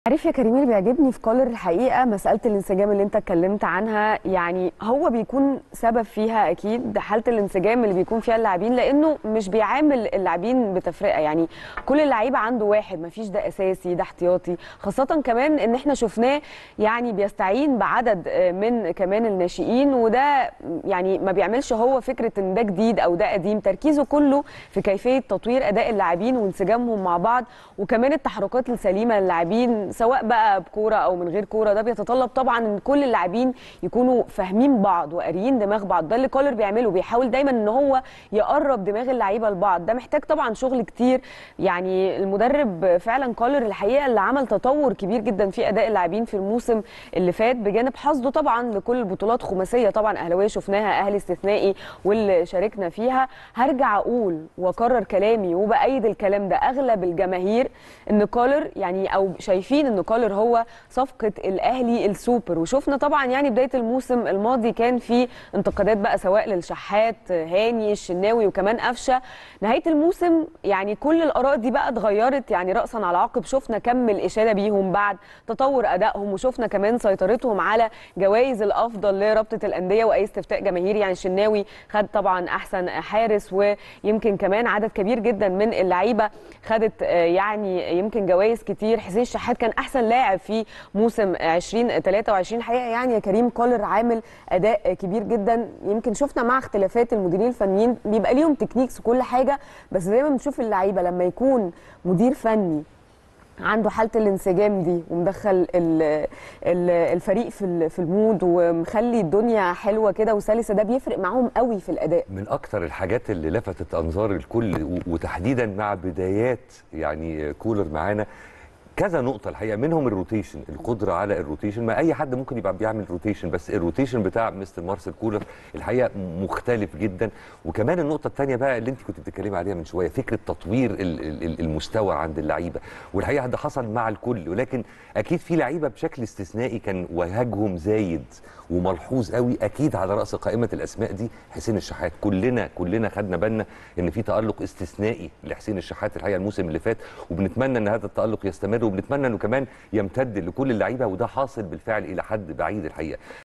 عارف يا كريم اللي بيعجبني في كولر الحقيقه مساله الانسجام اللي انت اتكلمت عنها يعني هو بيكون سبب فيها اكيد حاله الانسجام اللي بيكون فيها اللاعبين لانه مش بيعامل اللاعبين بتفرقه يعني كل اللعيبه عنده واحد مفيش ده اساسي ده احتياطي خاصه كمان ان احنا شفناه يعني بيستعين بعدد من كمان الناشئين وده يعني ما بيعملش هو فكره ان ده جديد او ده قديم تركيزه كله في كيفيه تطوير اداء اللاعبين وانسجامهم مع بعض وكمان التحركات السليمه للاعبين سواء بقى بكوره او من غير كوره ده بيتطلب طبعا ان كل اللاعبين يكونوا فاهمين بعض وقاريين دماغ بعض ده اللي كولر بيعمله بيحاول دايما ان هو يقرب دماغ اللعيبه لبعض ده محتاج طبعا شغل كتير يعني المدرب فعلا كولر الحقيقه اللي عمل تطور كبير جدا في اداء اللاعبين في الموسم اللي فات بجانب حصده طبعا لكل البطولات خماسيه طبعا اهلاويه شفناها اهلي استثنائي واللي شاركنا فيها هرجع اقول واكرر كلامي وبايد الكلام ده اغلب الجماهير ان كولر يعني او شايفين ان كولر هو صفقه الاهلي السوبر وشفنا طبعا يعني بدايه الموسم الماضي كان في انتقادات بقى سواء للشحات هاني الشناوي وكمان قفشه نهايه الموسم يعني كل الاراء دي بقى اتغيرت يعني راسا على عقب شفنا كم الاشاده بيهم بعد تطور ادائهم وشفنا كمان سيطرتهم على جوائز الافضل لرابطه الانديه واي استفتاء جماهيري يعني الشناوي خد طبعا احسن حارس ويمكن كمان عدد كبير جدا من اللعيبه خدت يعني يمكن جوائز كتير حسين الشحات كان احسن لاعب في موسم 2023 الحقيقه يعني يا كريم كولر عامل اداء كبير جدا يمكن شفنا مع اختلافات المديرين الفنيين بيبقى ليهم تكنيكس وكل حاجه بس دايما بنشوف اللعيبه لما يكون مدير فني عنده حاله الانسجام دي ومدخل الفريق في في المود ومخلي الدنيا حلوه كده وسلسه ده بيفرق معاهم قوي في الاداء من اكتر الحاجات اللي لفتت انظار الكل وتحديدا مع بدايات يعني كولر معانا كذا نقطة الحقيقة منهم الروتيشن القدرة على الروتيشن ما أي حد ممكن يبقى بيعمل روتيشن بس الروتيشن بتاع مستر مارسيل كولر الحقيقة مختلف جدا وكمان النقطة الثانية بقى اللي أنت كنت بتتكلمي عليها من شوية فكرة تطوير المستوى عند اللعيبة والحقيقة ده حصل مع الكل ولكن أكيد في لعيبة بشكل استثنائي كان وهجهم زايد وملحوظ قوي أكيد على رأس قائمة الأسماء دي حسين الشحات كلنا كلنا خدنا بالنا إن في تألق استثنائي لحسين الشحات الحقيقة الموسم اللي فات وبنتمنى إن هذا التألق يستمر وبنتمنى انه كمان يمتد لكل اللعيبه وده حاصل بالفعل الى حد بعيد الحقيقه